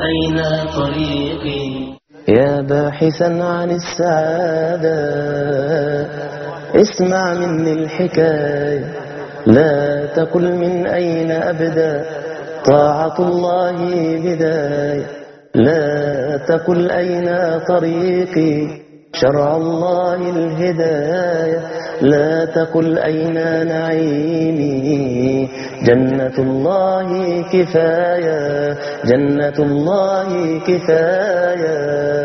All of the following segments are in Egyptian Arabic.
أين طريقي يا باحثا عن السعادة اسمع مني الحكاية لا تقل من أين أبدأ طاعة الله بداية لا تقل أين طريقي شرع الله الهداية لا تقل أين نعيمي جنة الله كفاية جنة الله كفاية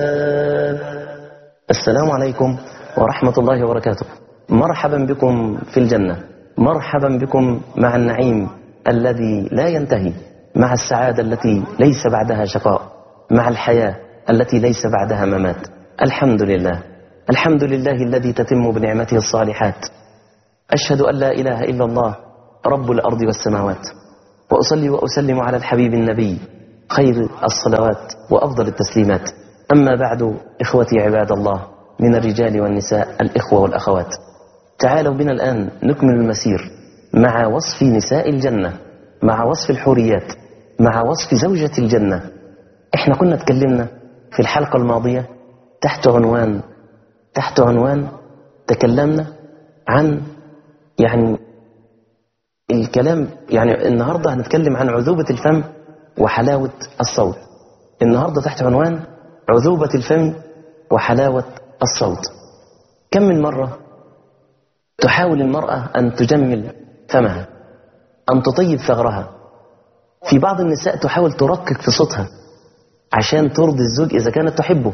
السلام عليكم ورحمة الله وبركاته مرحبا بكم في الجنة مرحبا بكم مع النعيم الذي لا ينتهي مع السعادة التي ليس بعدها شقاء مع الحياة التي ليس بعدها ممات الحمد لله الحمد لله الذي تتم بنعمته الصالحات أشهد أن لا إله إلا الله رب الأرض والسماوات وأصلي وأسلم على الحبيب النبي خير الصلوات وأفضل التسليمات أما بعد إخوتي عباد الله من الرجال والنساء الإخوة والأخوات تعالوا بنا الآن نكمل المسير مع وصف نساء الجنة مع وصف الحوريات مع وصف زوجة الجنة احنا كنا تكلمنا في الحلقة الماضية تحت عنوان تحت عنوان تكلمنا عن يعني الكلام يعني النهاردة هنتكلم عن عذوبة الفم وحلاوة الصوت النهاردة تحت عنوان عذوبة الفم وحلاوة الصوت كم من مرة تحاول المرأة أن تجمل فمها أن تطيب ثغرها في بعض النساء تحاول ترقق في صوتها عشان ترضي الزوج إذا كانت تحبه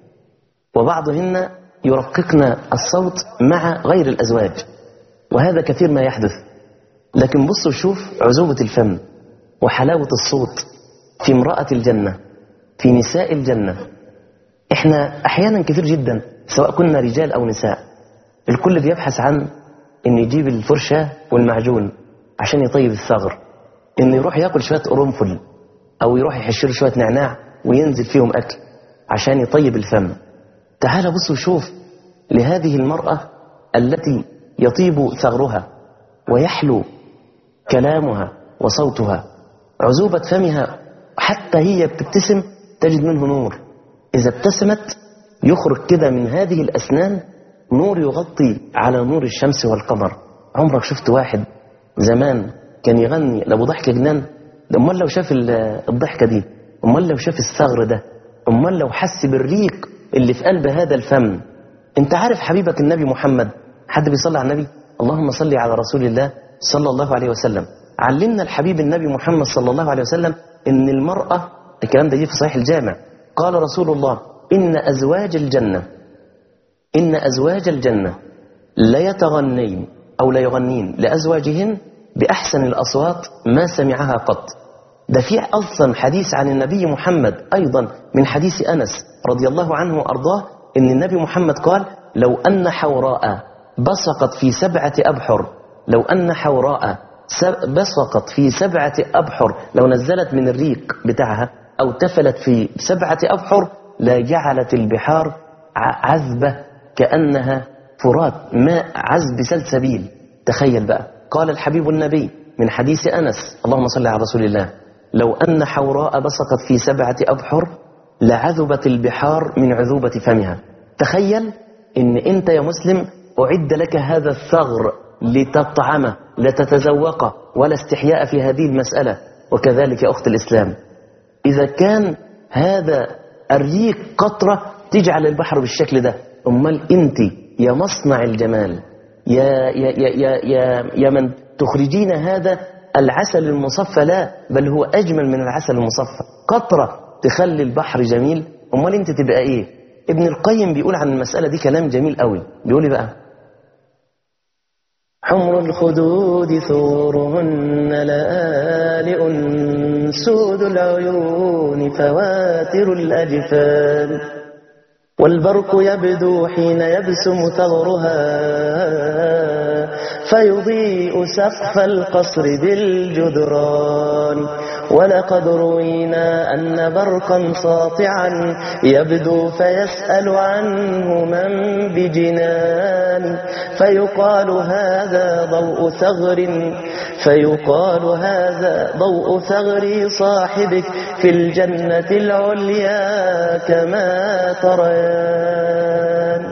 وبعضهن يرققن الصوت مع غير الأزواج وهذا كثير ما يحدث لكن بصوا شوف عذوبة الفم وحلاوة الصوت في امرأة الجنة في نساء الجنة احنا احيانا كثير جدا سواء كنا رجال او نساء الكل بيبحث عن ان يجيب الفرشة والمعجون عشان يطيب الثغر ان يروح ياكل شوية قرنفل او يروح يحشر شوية نعناع وينزل فيهم اكل عشان يطيب الفم تعال بص وشوف لهذه المرأة التي يطيب ثغرها ويحلو كلامها وصوتها عذوبة فمها حتى هي بتبتسم تجد منه نور إذا ابتسمت يخرج كده من هذه الأسنان نور يغطي على نور الشمس والقمر عمرك شفت واحد زمان كان يغني لابو ضحك جنان امال لو شاف الضحكة دي امال لو شاف الثغر ده امال لو حس بالريق اللي في قلب هذا الفم انت عارف حبيبك النبي محمد حد بيصلي على النبي اللهم صل على رسول الله صلى الله عليه وسلم علمنا الحبيب النبي محمد صلى الله عليه وسلم ان المرأة الكلام ده جه في صحيح الجامع قال رسول الله إن أزواج الجنة إن أزواج الجنة ليتغنين أو ليغنين لأزواجهن بأحسن الأصوات ما سمعها قط ده في أصلا حديث عن النبي محمد أيضا من حديث أنس رضي الله عنه وأرضاه إن النبي محمد قال لو أن حوراء بصقت في سبعة أبحر لو أن حوراء بصقت في سبعة أبحر لو نزلت من الريق بتاعها أو تفلت في سبعة أبحر لا جعلت البحار عذبة كأنها فرات ماء عذب سلسبيل تخيل بقى قال الحبيب النبي من حديث أنس اللهم صل على رسول الله لو أن حوراء بصقت في سبعة أبحر لعذبت البحار من عذوبة فمها تخيل إن أنت يا مسلم أعد لك هذا الثغر لتطعمه لتتذوقه ولا استحياء في هذه المسألة وكذلك يا أخت الإسلام إذا كان هذا الريق قطرة تجعل البحر بالشكل ده أمال أنت يا مصنع الجمال يا, يا, يا, يا, يا, يا من تخرجين هذا العسل المصفى لا بل هو أجمل من العسل المصفى قطرة تخلي البحر جميل أمال أنت تبقى إيه ابن القيم بيقول عن المسألة دي كلام جميل قوي بيقول إيه بقى حمر الخدود ثورهن لآلئ سود العيون فواتر الأجفان والبرق يبدو حين يبسم ثغرها فيضيء سقف القصر بالجدران ولقد روينا أن برقا ساطعا يبدو فيسأل عنه من بجنان فيقال هذا ضوء ثغر فيقال هذا ضوء ثغر صاحبك في الجنة العليا كما تريان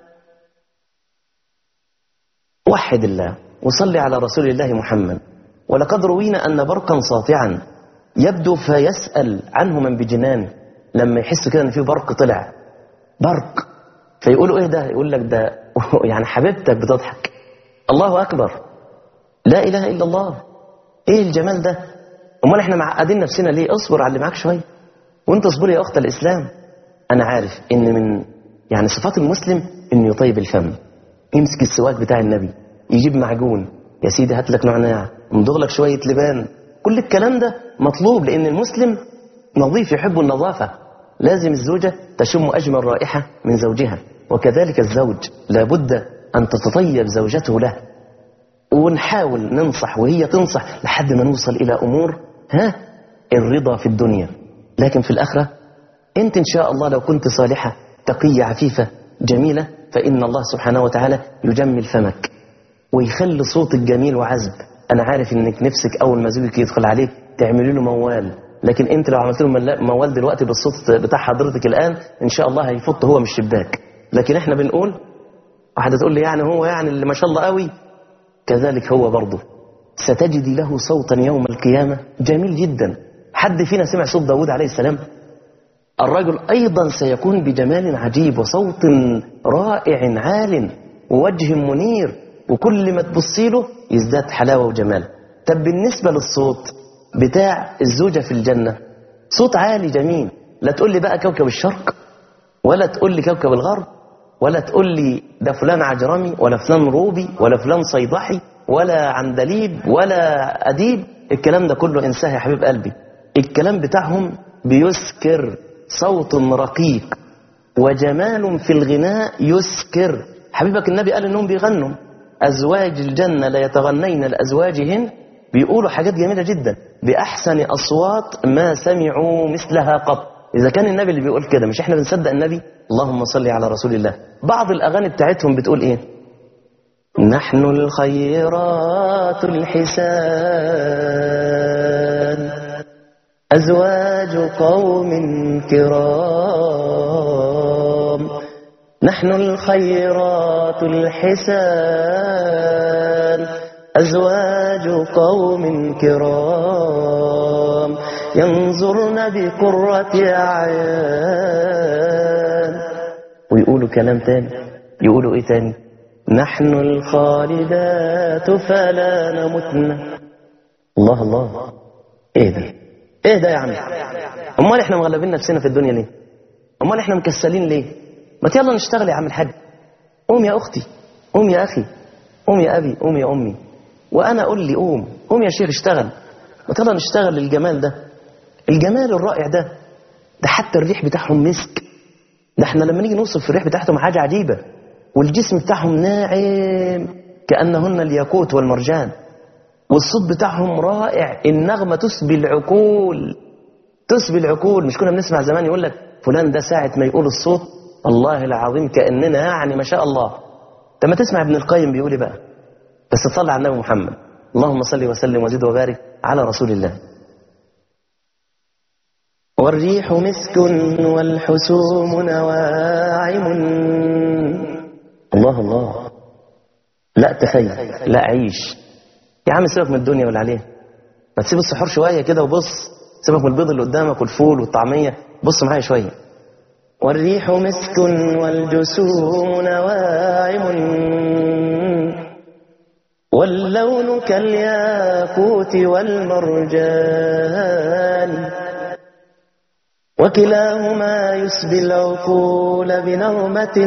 وحد الله وصل على رسول الله محمد ولقد روينا أن برقا ساطعا يبدو فيسأل عنه من بجنان لما يحس كده ان في برق طلع برق فيقولوا ايه ده يقول لك ده يعني حبيبتك بتضحك الله اكبر لا اله الا الله ايه الجمال ده امال احنا معقدين نفسنا ليه اصبر على اللي معاك شويه وانت اصبر يا اخت الاسلام انا عارف ان من يعني صفات المسلم انه يطيب الفم يمسك السواك بتاع النبي يجيب معجون يا سيدي هات لك نعناع امضغ لك شويه لبان كل الكلام ده مطلوب لان المسلم نظيف يحب النظافه لازم الزوجه تشم اجمل رائحه من زوجها وكذلك الزوج لابد ان تتطيب زوجته له ونحاول ننصح وهي تنصح لحد ما نوصل الى امور ها الرضا في الدنيا لكن في الاخره انت ان شاء الله لو كنت صالحه تقيه عفيفه جميله فان الله سبحانه وتعالى يجمل فمك ويخلي صوتك جميل وعذب انا عارف انك نفسك اول ما زوجك يدخل عليك تعملي له موال لكن انت لو عملت له ملا- موال دلوقتي بالصوت بتاع حضرتك الان ان شاء الله هيفط هو من الشباك لكن احنا بنقول واحده تقول لي يعني هو يعني اللي ما شاء الله قوي كذلك هو برضه ستجد له صوتا يوم القيامه جميل جدا حد فينا سمع صوت داود عليه السلام الرجل أيضا سيكون بجمال عجيب وصوت رائع عال ووجه منير وكل ما تبصي له يزداد حلاوة وجمال طب بالنسبة للصوت بتاع الزوجة في الجنة صوت عالي جميل لا تقول لي بقى كوكب الشرق ولا تقول لي كوكب الغرب ولا تقول لي ده فلان عجرمي ولا فلان روبي ولا فلان صيدحي ولا عندليب ولا أديب الكلام ده كله انساه يا حبيب قلبي الكلام بتاعهم بيسكر صوت رقيق وجمال في الغناء يسكر حبيبك النبي قال انهم بيغنوا ازواج الجنه لا يتغنين لازواجهن بيقولوا حاجات جميله جدا باحسن اصوات ما سمعوا مثلها قط اذا كان النبي اللي بيقول كده مش احنا بنصدق النبي اللهم صل على رسول الله بعض الاغاني بتاعتهم بتقول ايه نحن الخيرات الحسان أزواج قوم كرام نحن الخيرات الحسان أزواج قوم كرام ينظرن بقرة أعيان ويقولوا كلام تاني يقولوا ايه تاني نحن الخالدات فلا نمتن الله الله ايه ده ايه ده يا عم امال احنا مغلبين نفسنا في الدنيا ليه امال احنا مكسلين ليه ما يلا نشتغل يا عم الحاج قوم يا اختي قوم يا اخي قوم يا ابي قوم يا امي وانا اقول لي قوم قوم يا شيخ اشتغل ما يلا نشتغل للجمال ده الجمال الرائع ده ده حتى الريح بتاعهم مسك ده احنا لما نيجي نوصف في الريح بتاعتهم حاجه عجيبه والجسم بتاعهم ناعم كانهن الياقوت والمرجان والصوت بتاعهم رائع النغمة تسبي العقول تسبي العقول مش كنا بنسمع زمان يقول لك فلان ده ساعة ما يقول الصوت والله العظيم كأننا يعني ما شاء الله طب ما تسمع ابن القيم بيقول ايه بقى بس تصلي على النبي محمد اللهم صل وسلم وزد وبارك على رسول الله والريح مسك والحسوم نواعم الله الله لا تخيل لا عيش يا عم سيبك من الدنيا واللي عليها ما تسيب السحور شويه كده وبص سيبك من البيض اللي قدامك والفول والطعميه بص معايا شويه والريح مسك والجسوم نواعم واللون كالياقوت والمرجان وكلاهما يسبي العقول بنغمة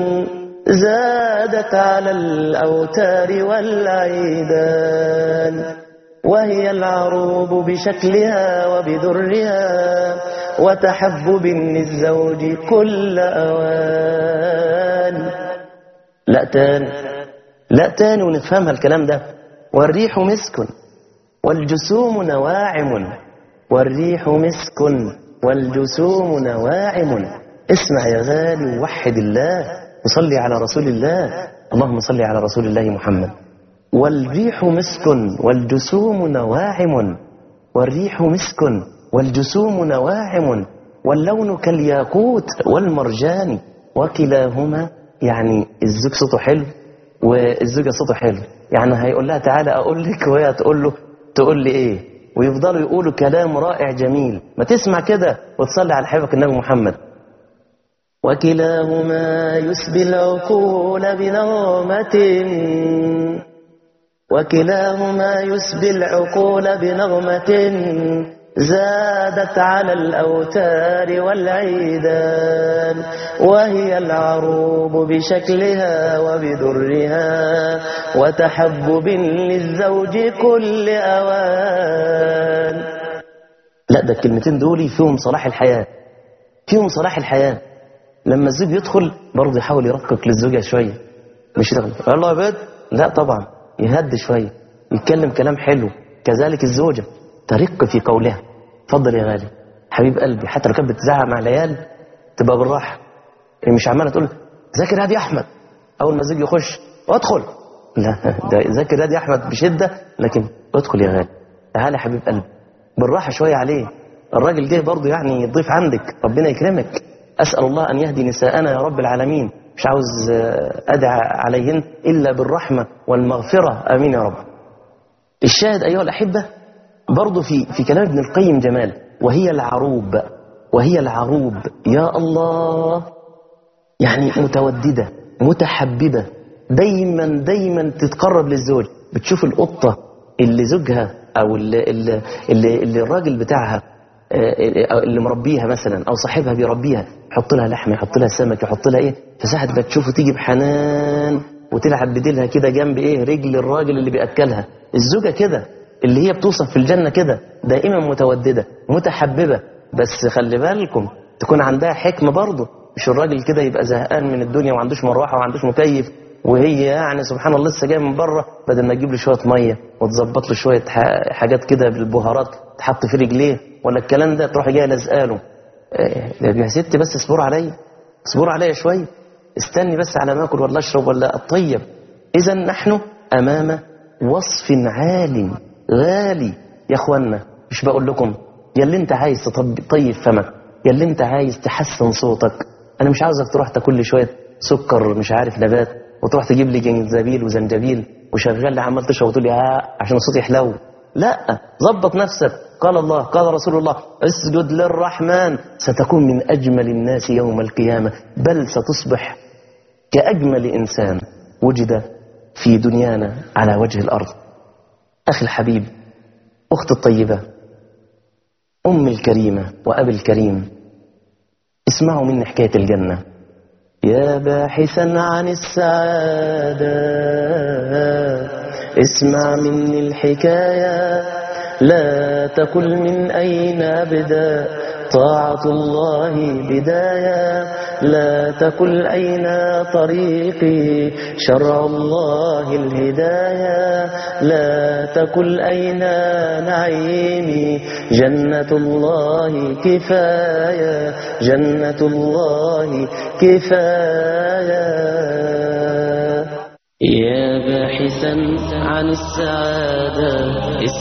زادت على الأوتار والعيدان وهي العروب بشكلها وبذرها وتحبب للزوج كل أوان لا تاني لا تاني ونفهمها الكلام ده والريح مسك والجسوم نواعم والريح مسك والجسوم نواعم اسمع يا غالي ووحد الله وصلي على رسول الله اللهم صل على رسول الله محمد والريح مسك والجسوم نواعم والريح مسك والجسوم نواعم واللون كالياقوت والمرجان وكلاهما يعني الزوج صوته حلو والزوجة صوته حلو يعني هيقول لها تعالى أقول لك وهي تقول له تقول لي إيه ويفضلوا يقولوا كلام رائع جميل ما تسمع كده وتصلي على حبيبك النبي محمد وكلاهما يسبي العقول بنغمة وكلاهما يسبي العقول بنغمة زادت على الأوتار والعيدان وهي العروب بشكلها وبدرها وتحبب للزوج كل أوان لا ده الكلمتين دول فيهم صلاح الحياة فيهم صلاح الحياة لما الزوج يدخل برضه يحاول يرقق للزوجة شوية مش يدخل الله يا بيت لا طبعا يهد شوية يتكلم كلام حلو كذلك الزوجة ترق في قولها اتفضل يا غالي حبيب قلبي حتى لو كانت بتزعق مع العيال تبقى بالراحه هي مش عماله تقول ذاكر هادي احمد اول ما الزوج يخش ادخل لا ده ذاكر هادي احمد بشده لكن ادخل يا غالي تعالى يا حبيب قلبي بالراحه شويه عليه الراجل جه برضه يعني يضيف عندك ربنا يكرمك اسال الله ان يهدي نساءنا يا رب العالمين مش عاوز ادعى عليهن الا بالرحمه والمغفره امين يا رب الشاهد ايها الاحبه برضه في في كلام ابن القيم جمال وهي العروب وهي العروب يا الله يعني متوددة متحببة دايما دايما تتقرب للزوج بتشوف القطة اللي زوجها أو اللي, اللي, اللي, اللي الراجل بتاعها اللي مربيها مثلا أو صاحبها بيربيها يحط لها لحمة يحط لها سمك يحط لها إيه فساعة ما تشوفه تيجي بحنان وتلعب بديلها كده جنب إيه رجل الراجل اللي بيأكلها الزوجة كده اللي هي بتوصف في الجنة كده دائما متوددة متحببة بس خلي بالكم تكون عندها حكمة برضه مش الراجل كده يبقى زهقان من الدنيا وما عندوش مروحة وما عندوش مكيف وهي يعني سبحان الله لسه جايه من بره بدل ما تجيب له شويه ميه وتظبط له شويه حاجات كده بالبهارات تحط في رجليه ولا الكلام ده تروح جايه لازقاله يا ست بس اصبروا عليا اصبروا عليا شويه استني بس على ما اكل ولا اشرب ولا اطيب اذا نحن امام وصف عال غالي يا اخوانا مش بقول لكم يا اللي انت عايز تطيب فمك يا اللي انت عايز تحسن صوتك انا مش عاوزك تروح تاكل لي شويه سكر مش عارف نبات وتروح تجيب لي جنزبيل وزنجبيل وشغال لي عمال تشرب وتقول لي ها عشان الصوت يحلو لا ظبط نفسك قال الله قال رسول الله اسجد للرحمن ستكون من اجمل الناس يوم القيامه بل ستصبح كاجمل انسان وجد في دنيانا على وجه الارض اخي الحبيب اختي الطيبه أم الكريمة وأبي الكريم اسمعوا مني حكاية الجنة يا باحثا عن السعادة اسمع مني الحكاية لا تقل من أين أبدأ طاعة الله بداية لا تقل أين طريقي شرع الله الهداية لا تقل أين نعيمي جنة الله كفاية جنة الله كفاية يا باحثا عن السعادة